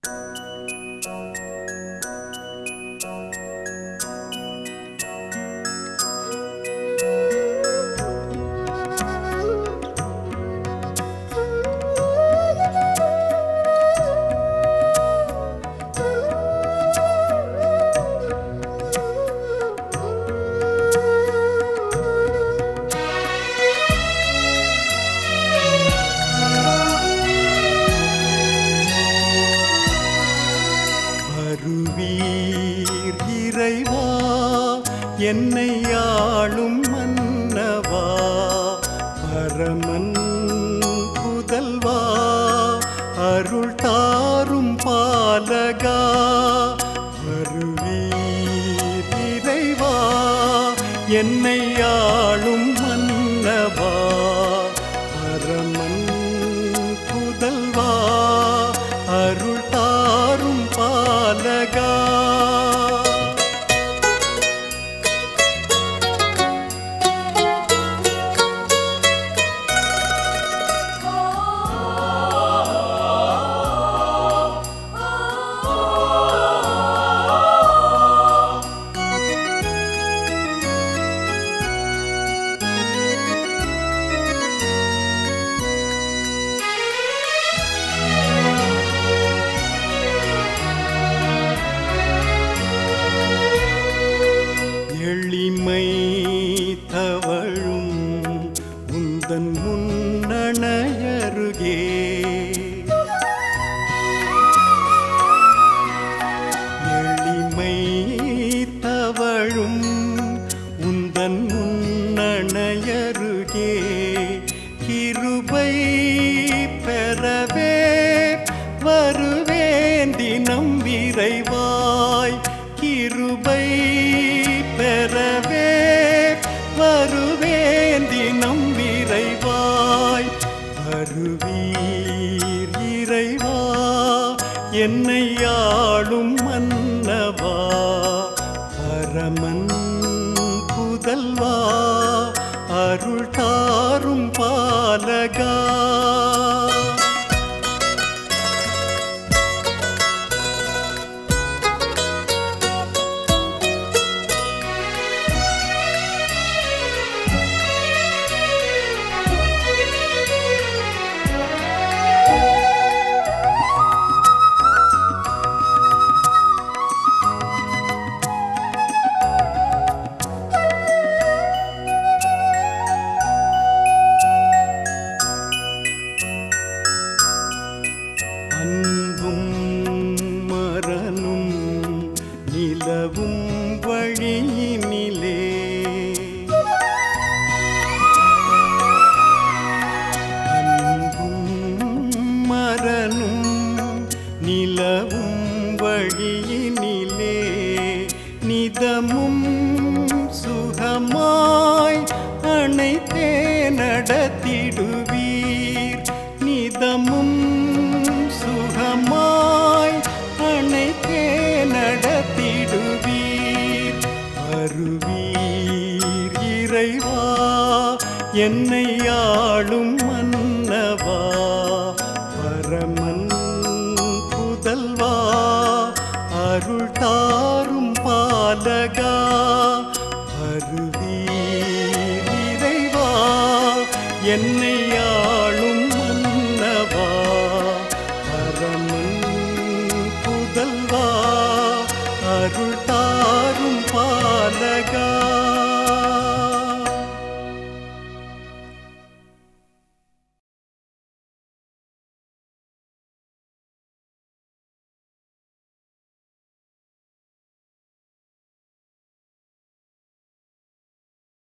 வருவீர் இறைவா என்னை ஆளும் மன்னவா பரமன் புதல்வா அருள் தாரும் பாலகா வருவீர் இறைவா என்னை ஆளும் மன்னவா பரமன் புதல்வா அருள் தாரும் பாலகா எளிமை தவழும் உந்தன் முன்னணையருகே எளிமை தவழும் உந்தன் முன்னணையருகே கிருபை பெறவே வருவேன் தினம் விரைவாய் கிருபை பெறவே வருவேன் தினம் விரைவாய் வருவீர் இறைவா என்னை ஆளும் மன்னவா பரமன் புதல்வா அருள் தாரும் பாலகா அன்பும் மரனும் நிலவும் வழியினிலே அன்பும் மரனும் நிலவும் வழியினிலே நிதமும் சுகமாய் அணைத்தே நடத்திடுவீர் நிதமும் சுகமாய் அணைத்தே நடத்திடுவீர் வருவீர் இறைவா என்னை ஆளும் மன்னவா பரமன் புதல்வா அருள் தாரும் பாலகா வருவீர் இறைவா என்னை ஆளும் மன்னவா பரமன் புதல்வா அருள் தாரும் பாலகா